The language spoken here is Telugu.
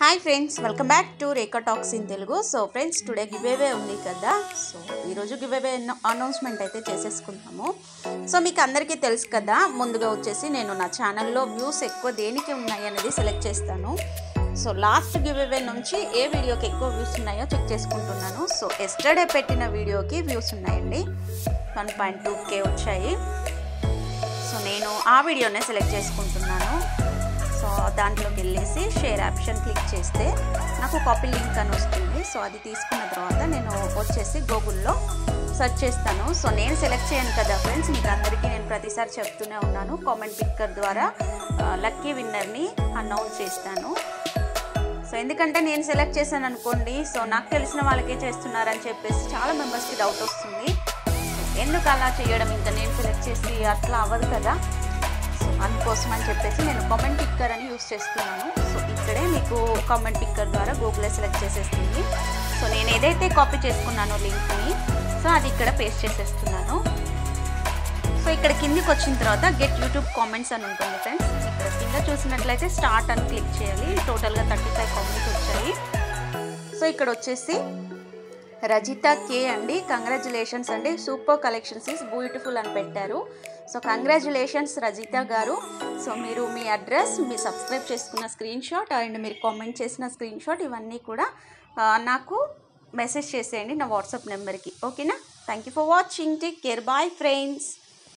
hi friends welcome back to Rekha talks in Telugu so friends today giveaway ఉంది కదా సో ఈరోజు గివేవే అనౌన్స్మెంట్ అయితే చేసేసుకుంటాము సో మీకు అందరికీ తెలుసు కదా ముందుగా వచ్చేసి నేను నా ఛానల్లో వ్యూస్ ఎక్కువ దేనికి ఉన్నాయి అనేది సెలెక్ట్ చేస్తాను సో లాస్ట్ గివేవే నుంచి ఏ వీడియోకి ఎక్కువ వ్యూస్ ఉన్నాయో చెక్ చేసుకుంటున్నాను సో ఎస్టర్డే పెట్టిన వీడియోకి వ్యూస్ ఉన్నాయండి వన్ పాయింట్ టూ కే వచ్చాయి సో నేను ఆ వీడియోనే సెలెక్ట్ చేసుకుంటున్నాను సో దాంట్లోకి వెళ్ళేసి షేర్ ఆప్షన్ క్లిక్ చేస్తే నాకు కాపీ లింక్ అని వస్తుంది సో అది తీసుకున్న తర్వాత నేను వచ్చేసి గూగుల్లో సెర్చ్ చేస్తాను సో నేను సెలెక్ట్ చేయను కదా ఫ్రెండ్స్ మీకు అందరికీ నేను ప్రతిసారి చెప్తూనే ఉన్నాను కామెంట్ పిక్కర్ ద్వారా లక్కీ విన్నర్ని అనౌన్స్ చేస్తాను సో ఎందుకంటే నేను సెలెక్ట్ చేశాను అనుకోండి సో నాకు తెలిసిన వాళ్ళకే చేస్తున్నారని చెప్పేసి చాలా మెంబర్స్కి డౌట్ వస్తుంది ఎందుకు అలా చేయడం ఇంకా నేను సెలెక్ట్ చేసి అట్లా అవ్వదు కదా సో అందుకోసం అని చెప్పేసి నేను కామెంట్ పిక్కర్ అని యూస్ చేస్తున్నాను సో ఇక్కడే మీకు కామెంట్ పిక్కర్ ద్వారా గూగుల్లో సెలెక్ట్ చేసేస్తుంది సో నేను ఏదైతే కాపీ చేసుకున్నానో లింక్ని సో అది ఇక్కడ పేస్ట్ చేసేస్తున్నాను సో ఇక్కడ కిందికి వచ్చిన తర్వాత గెట్ యూట్యూబ్ కామెంట్స్ అని ఉంటుంది ఫ్రెండ్స్ ఇక్కడ కింద చూసినట్లయితే స్టార్ట్ అని క్లిక్ చేయాలి టోటల్గా థర్టీ ఫైవ్ కామెంట్స్ వచ్చాయి సో ఇక్కడ వచ్చేసి రజిత కే అండి కంగ్రాచులేషన్స్ అండి సూపర్ కలెక్షన్స్ ఈస్ బ్యూటిఫుల్ అని పెట్టారు సో కంగ్రాచులేషన్స్ రజిత గారు సో మీరు మీ అడ్రస్ మీ సబ్స్క్రైబ్ చేసుకున్న స్క్రీన్ షాట్ అండ్ మీరు కామెంట్ చేసిన స్క్రీన్ షాట్ ఇవన్నీ కూడా ఆ, నాకు మెసేజ్ చేసేయండి నా వాట్సాప్ నెంబర్కి ఓకేనా thank you for watching take care bye friends